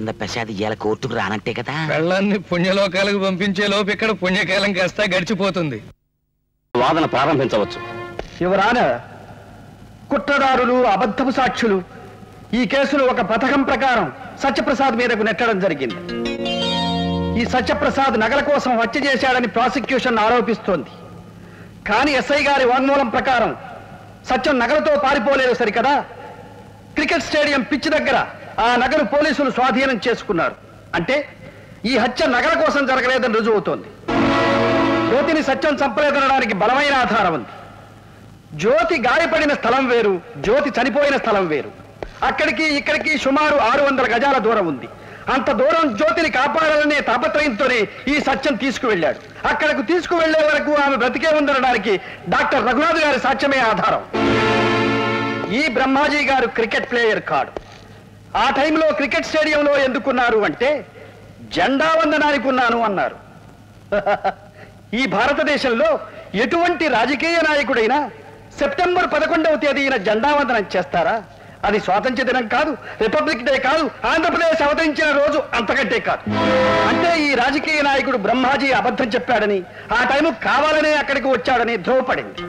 సుందర ప్రసాద్ ఇవాళ కోర్టుకు రానంటే కదా పెళ్ళాన్ని పుణ్యలోకాలకు పంపించే లోపు ఇక్కడ పుణ్యకాలం కాస్త గడిచిపోతుంది వాదన ప్రారంభించవచ్చు యువరాన కుట్రదారులు అబద్ధపు సాక్షులు ఈ కేసును ఒక పథకం ప్రకారం సత్యప్రసాద్ మీదకు నెట్టడం జరిగింది ఈ సత్యప్రసాద్ నగల కోసం హత్య చేశాడని ప్రాసిక్యూషన్ ఆరోపిస్తోంది కానీ ఎస్ఐ గారి వాంగ్మూలం ప్రకారం సత్యం నగలతో పారిపోలేదు సరికదా క్రికెట్ స్టేడియం పిచ్ దగ్గర ఆ నగలు పోలీసులు స్వాధీనం చేసుకున్నారు అంటే ఈ హత్య నగల కోసం జరగలేదని రుజువవుతోంది జ్యోతిని సత్యం చంపలేదనడానికి బలమైన ఆధారం ఉంది జ్యోతి గాయపడిన స్థలం వేరు జ్యోతి చనిపోయిన స్థలం వేరు అక్కడికి ఇక్కడికి సుమారు ఆరు వందల గజాల దూరం ఉంది అంత దూరం జ్యోతిని కాపాడాలనే తాపత్రయంతోనే ఈ సత్యం తీసుకువెళ్ళాడు అక్కడకు తీసుకువెళ్లే వరకు ఆమె బ్రతికే ఉందనడానికి డాక్టర్ రఘునాథ్ గారి సాక్ష్యమే ఆధారం ఈ బ్రహ్మాజీ గారు క్రికెట్ ప్లేయర్ కాడు ఆ టైంలో క్రికెట్ స్టేడియంలో ఎందుకున్నారు అంటే జెండా వందనానికి ఉన్నాను అన్నారు ఈ భారతదేశంలో ఎటువంటి రాజకీయ నాయకుడైనా సెప్టెంబర్ పదకొండవ తేదీన జెండా వందనం చేస్తారా అది స్వాతంత్ర దినం కాదు రిపబ్లిక్ డే కాదు ఆంధ్రప్రదేశ్ అవతరించిన రోజు అంతకంటే కాదు అంటే ఈ రాజకీయ నాయకుడు బ్రహ్మాజీ అబద్ధం చెప్పాడని ఆ టైము కావాలనే అక్కడికి వచ్చాడని ధ్రువపడింది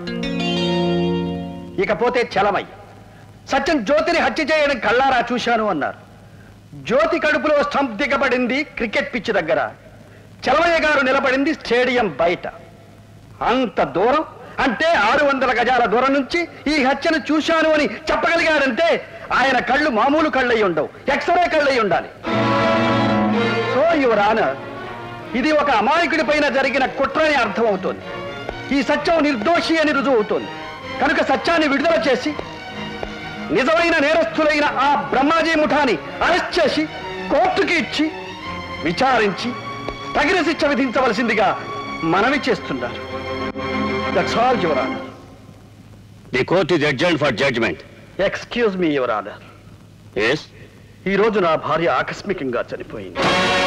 ఇకపోతే చలమయ్య సత్యం జ్యోతిని హత్య చేయడం కళ్ళారా చూశాను అన్నారు జ్యోతి కడుపులో స్టంప్ దిగబడింది క్రికెట్ పిచ్ దగ్గర చలమయ్య గారు నిలబడింది స్టేడియం బయట అంత దూరం అంటే ఆరు వందల గజాల దూరం నుంచి ఈ హత్యను చూశాను అని చెప్పగలిగాడంటే ఆయన కళ్ళు మామూలు కళ్ళయి ఉండవు ఎక్స్రే కళ్ళయి ఉండాలి సో యువర్ ఆనర్ ఇది ఒక అమాయకుడి పైన జరిగిన కుట్ర అని అర్థమవుతోంది ఈ సత్యం నిర్దోషి అని రుజువు అవుతోంది కనుక సత్యాన్ని విడుదల చేసి నిజమైన నేరస్తులైన ఆ బ్రహ్మాజీ ముఠాని అరెస్ట్ చేసి కోర్టుకి ఇచ్చి విచారించి తగిన శిక్ష విధించవలసిందిగా మనవి చేస్తున్నారు that's all your honour the court is adjourn for judgement excuse me your honour yes ఈ రోజు నా భార్య ఆకస్మికంగా చనిపోయింది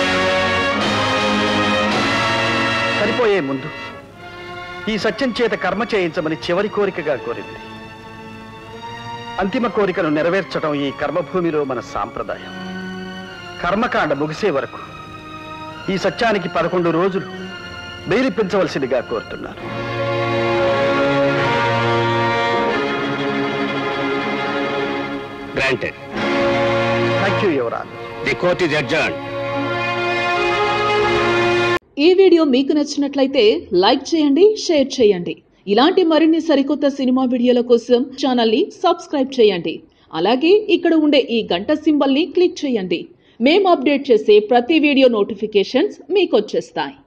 చనిపోయే ముందు ఈ సత్యం చేత కర్మ చేయించమని చివరి కోరికగా కోరింది అంతిమ కోరికను నెరవేర్చడం ఈ కర్మభూమిలో మన సాంప్రదాయం కర్మకాండ ముగిసే వరకు ఈ సత్యానికి పదకొండు రోజులు బెయిలి పెంచవలసిందిగా కోరుతున్నాను granted thank you your honour the court is adjourn ఈ వీడియో మీకు నచ్చినట్లయితే లైక్ చేయండి షేర్ చేయండి ఇలాంటి మరిన్ని సరికొత్త సినిమా వీడియోల కోసం ఛానల్ని సబ్స్క్రైబ్ చేయండి అలాగే ఇక్కడ ఉండే ఈ గంట సింబల్ని క్లిక్ చేయండి మేము అప్డేట్ చేసే ప్రతి వీడియో నోటిఫికేషన్స్ మీకు వచ్చేస్తాయి